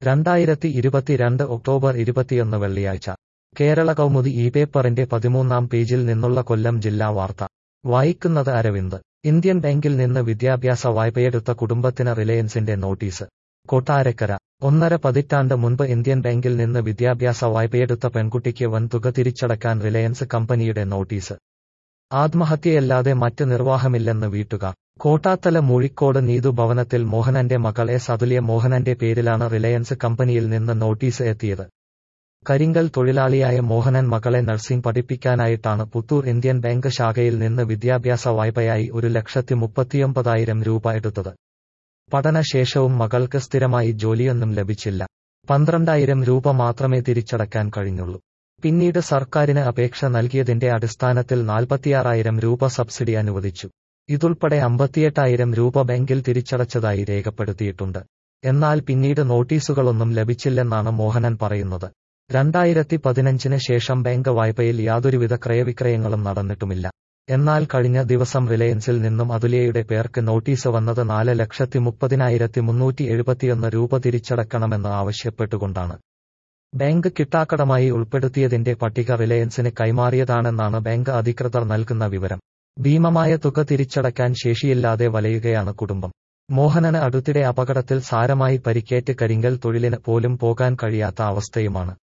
രണ്ടായിരത്തി ഇരുപത്തിരണ്ട് ഒക്ടോബർ ഇരുപത്തിയൊന്ന് വെള്ളിയാഴ്ച കേരള കൗമുദി ഈ പേപ്പറിന്റെ പതിമൂന്നാം പേജിൽ നിന്നുള്ള കൊല്ലം ജില്ലാ വാർത്ത വായിക്കുന്നത് അരവിന്ദ് ഇന്ത്യൻ ബാങ്കിൽ നിന്ന് വിദ്യാഭ്യാസ വായ്പയെടുത്ത കുടുംബത്തിന് റിലയൻസിന്റെ നോട്ടീസ് കൊട്ടാരക്കര ഒന്നര പതിറ്റാണ്ട് മുൻപ് ഇന്ത്യൻ ബാങ്കിൽ നിന്ന് വിദ്യാഭ്യാസ വായ്പയെടുത്ത പെൺകുട്ടിക്ക് വൻതുക തിരിച്ചടക്കാൻ റിലയൻസ് കമ്പനിയുടെ നോട്ടീസ് ആത്മഹത്യയല്ലാതെ മറ്റ് നിർവാഹമില്ലെന്ന് വീട്ടുകാർ കോട്ടാത്തല മൂഴിക്കോട് നീതു ഭവനത്തിൽ മോഹനന്റെ മകൾ എസ് അതുല്യ മോഹനന്റെ പേരിലാണ് റിലയൻസ് കമ്പനിയിൽ നിന്ന് നോട്ടീസ് എത്തിയത് കരിങ്കൽ തൊഴിലാളിയായ മോഹനൻ മകളെ നഴ്സിംഗ് പഠിപ്പിക്കാനായിട്ടാണ് പുത്തൂർ ഇന്ത്യൻ ബാങ്ക് ശാഖയിൽ നിന്ന് വിദ്യാഭ്യാസ വായ്പയായി ഒരു ലക്ഷത്തി മുപ്പത്തിയൊമ്പതായിരം രൂപ എടുത്തത് പഠനശേഷവും മകൾക്ക് സ്ഥിരമായി ജോലിയൊന്നും ലഭിച്ചില്ല പന്ത്രണ്ടായിരം രൂപ മാത്രമേ തിരിച്ചടക്കാൻ കഴിഞ്ഞുള്ളൂ പിന്നീട് സർക്കാരിന് അപേക്ഷ നൽകിയതിന്റെ അടിസ്ഥാനത്തിൽ നാൽപ്പത്തിയാറായിരം രൂപ സബ്സിഡി അനുവദിച്ചു ഇതുൾപ്പെടെ അമ്പത്തിയെട്ടായിരം രൂപ ബാങ്കിൽ തിരിച്ചടച്ചതായി രേഖപ്പെടുത്തിയിട്ടുണ്ട് എന്നാൽ പിന്നീട് നോട്ടീസുകളൊന്നും ലഭിച്ചില്ലെന്നാണ് മോഹനൻ പറയുന്നത് രണ്ടായിരത്തി പതിനഞ്ചിന് ശേഷം ബാങ്ക് വായ്പയിൽ യാതൊരുവിധ ക്രയവിക്രയങ്ങളും നടന്നിട്ടുമില്ല എന്നാൽ കഴിഞ്ഞ ദിവസം റിലയൻസിൽ നിന്നും അതുലിയയുടെ പേർക്ക് നോട്ടീസ് വന്നത് നാല് ലക്ഷത്തി മുപ്പതിനായിരത്തി മുന്നൂറ്റി എഴുപത്തിയൊന്ന് രൂപ തിരിച്ചടക്കണമെന്ന് ആവശ്യപ്പെട്ടുകൊണ്ടാണ് ബാങ്ക് കിട്ടാക്കടമായി ഉൾപ്പെടുത്തിയതിന്റെ പട്ടിക റിലയൻസിന് കൈമാറിയതാണെന്നാണ് ബാങ്ക് അധികൃതർ നൽകുന്ന വിവരം ഭീമമായ തുക തിരിച്ചടക്കാൻ ശേഷിയില്ലാതെ വലയുകയാണ് കുടുംബം മോഹനന് അടുത്തിടെ അപകടത്തിൽ സാരമായി പരിക്കേറ്റ് കരിങ്കൽ തൊഴിലിന് പോലും പോകാൻ കഴിയാത്ത അവസ്ഥയുമാണ്